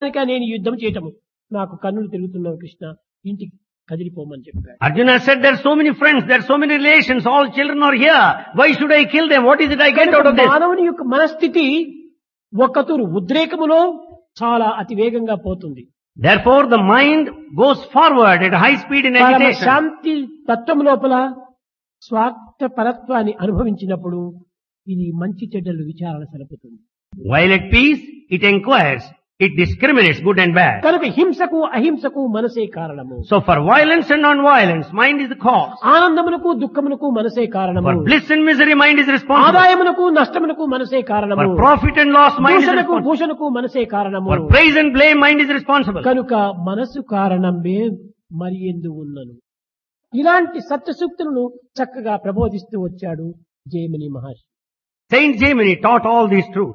కనుక నేను యుద్ధం చేయటము నాకు కన్నులు తిరుగుతున్నావు కృష్ణ ఇంటికి కదిలిపోమని చెప్పాడు Arjuna said, there are so many friends, there are so many relations, all children are here. Why should I kill them? What is it I get out of this? మానవుని యొక్క మనస్థితి ఒక్కతూరు ఉద్రేకములో చాలా అతి వేగంగా పోతుంది Therefore the mind goes forward at high speed in పరమ agitation. శాంతి తత్వం లోపల స్వార్థ పరత్వాన్ని అనుభవించినప్పుడు ఇది మంచి చెడ్డలు విచారణ సలుపుతుంది While at peace, it inquires, it discriminates good and bad. కనుక హింసకు అహింసకు మనసే కారణము So for violence and non-violence, mind is the cause. ఆనందమునకు దుఃఖమునకు మనసే కారణము For bliss and misery, mind is responsible. ఆదాయమునకు నష్టమునకు మనసే కారణము For profit and loss, mind is దూషణకు responsible. భూషణకు మనసే కారణము For praise and blame, mind is responsible. కనుక మనసు కారణమే మరి ఎందు ఉన్నను ఇలాంటి సత్యసూక్తులను చక్కగా ప్రబోధిస్తూ వచ్చాడు జయమిని మహర్షి Saint Jaimini taught all these truths.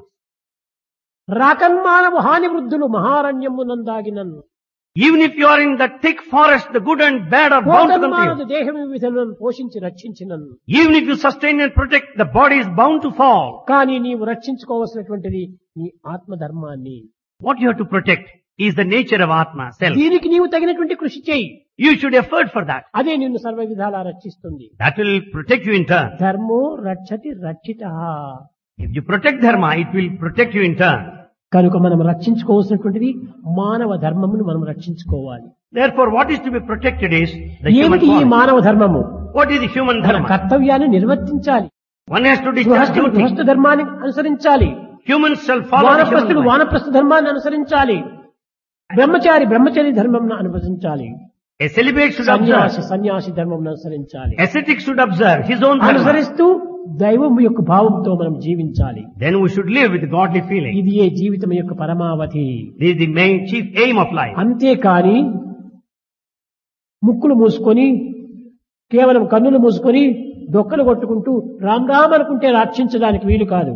రాకన్మానవు హాని వృద్ధులు మహారణ్యమునందాగినను Even if you are in the thick forest, the good and bad are bound to come to పోకన్మానదు you. దేహం విధులను పోషించి రక్షించినను Even if you sustain and protect, the body is bound to fall. కానీ నీవు రక్షించుకోవలసినటువంటిది నీ ఆత్మధర్మాన్ని What you have to protect is the nature of Atma, self. దీనికి నీవు తగినటువంటి కృషి చేయి You should effort for that. అదే నిన్ను సర్వ విధాలా రక్షిస్తుంది That will protect you in turn. ధర్మో రక్షతి రక్షిత If you protect dharma, it will protect you in turn. కనుక మనం రక్షించుకోవాల్సినటువంటిది మానవ ధర్మమును మనం రక్షించుకోవాలి Therefore, what is to be protected is the human ఏమిటి ఈ quality. మానవ ధర్మము What is the human మన dharma? కర్తవ్యాన్ని నిర్వర్తించాలి One has to discharge గృహస్థుడు duty. గృహస్థ ధర్మాన్ని అనుసరించాలి Humans shall follow the human వానప్రస్థుడు life. వానప్రస్థ ధర్మాన్ని అనుసరించాలి బ్రహ్మచారి బ్రహ్మచారి ధర్మం అనుసరించాలి A celibate should సన్యాసి observe. సన్యాసి ధర్మం అనుసరించాలి Ascetic should observe his own dharma. అనుసరిస్తూ దైవం యొక్క భావంతో మనం జీవించాలి Then we should live with godly feeling. ఇది ఏ జీవితం యొక్క పరమావధి This is the main chief aim of life. అంతేకాని ముక్కులు మూసుకొని కేవలం కన్నులు మూసుకొని డొక్కలు కొట్టుకుంటూ రామ్ రామ్ అనుకుంటే రక్షించడానికి వీలు కాదు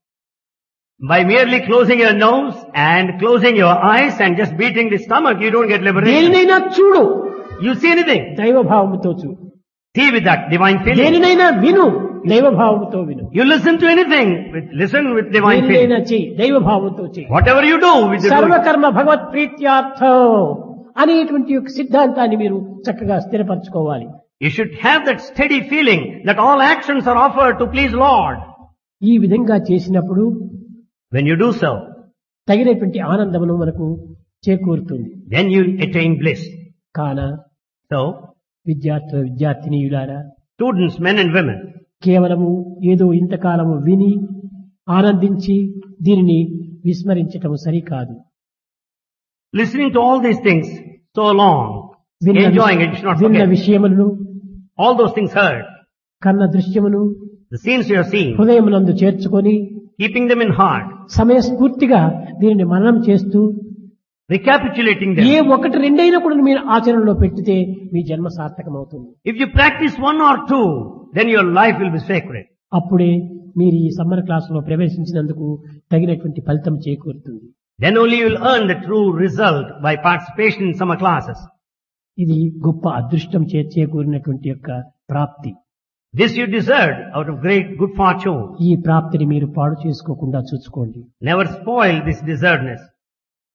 By merely closing your nose and closing your eyes and just beating the stomach, you don't get liberation. దేనినైనా చూడు You see anything? దైవ భావముతో చూ See with that divine feeling. దేనినైనా విను దైవ భావముతో విను You listen to anything, with, listen with divine దేనినైనా feeling. చెయ్యి దైవ భావంతో చెయ్యి Whatever you do with the సర్వకర్మ భగవత్ ప్రీత్యార్థం అనేటువంటి యొక్క సిద్ధాంతాన్ని మీరు చక్కగా స్థిరపరచుకోవాలి You should have that steady feeling that all actions are offered to please Lord. ఈ విధంగా చేసినప్పుడు When you do so, తగినటువంటి ఆనందమును మనకు చేకూరుతుంది then you attain bliss. కాన So, విద్యార్థుల విద్యార్థినీయులారా students, men and women, కేవలము ఏదో ఇంతకాలము విని ఆనందించి దీనిని విస్మరించటం సరికాదు listening to all these things so long, విన్న enjoying it, you should not విన్న forget. విషయములను All those things heard, కన్న దృశ్యమును the scenes you have seen, హృదయమునందు చేర్చుకొని keeping them in heart, సమయస్ఫూర్తిగా దీనిని మననం చేస్తూ recapitulating ఏ them. ఒకటి రెండైనా కూడా మీరు ఆచరణలో పెట్టితే మీ జన్మ సార్థకమవుతుంది If you practice one or two, then your life will be sacred. అప్పుడే మీరు ఈ సమ్మర్ క్లాసులో ప్రవేశించినందుకు తగినటువంటి ఫలితం చేకూరుతుంది Then only you will earn the true result by participation in summer classes. ఇది గొప్ప అదృష్టం చే చేకూరినటువంటి యొక్క ప్రాప్తి This you deserved out of great good fortune. ఈ ప్రాప్తిని మీరు పాడు చేసుకోకుండా చూసుకోండి Never spoil this deservedness.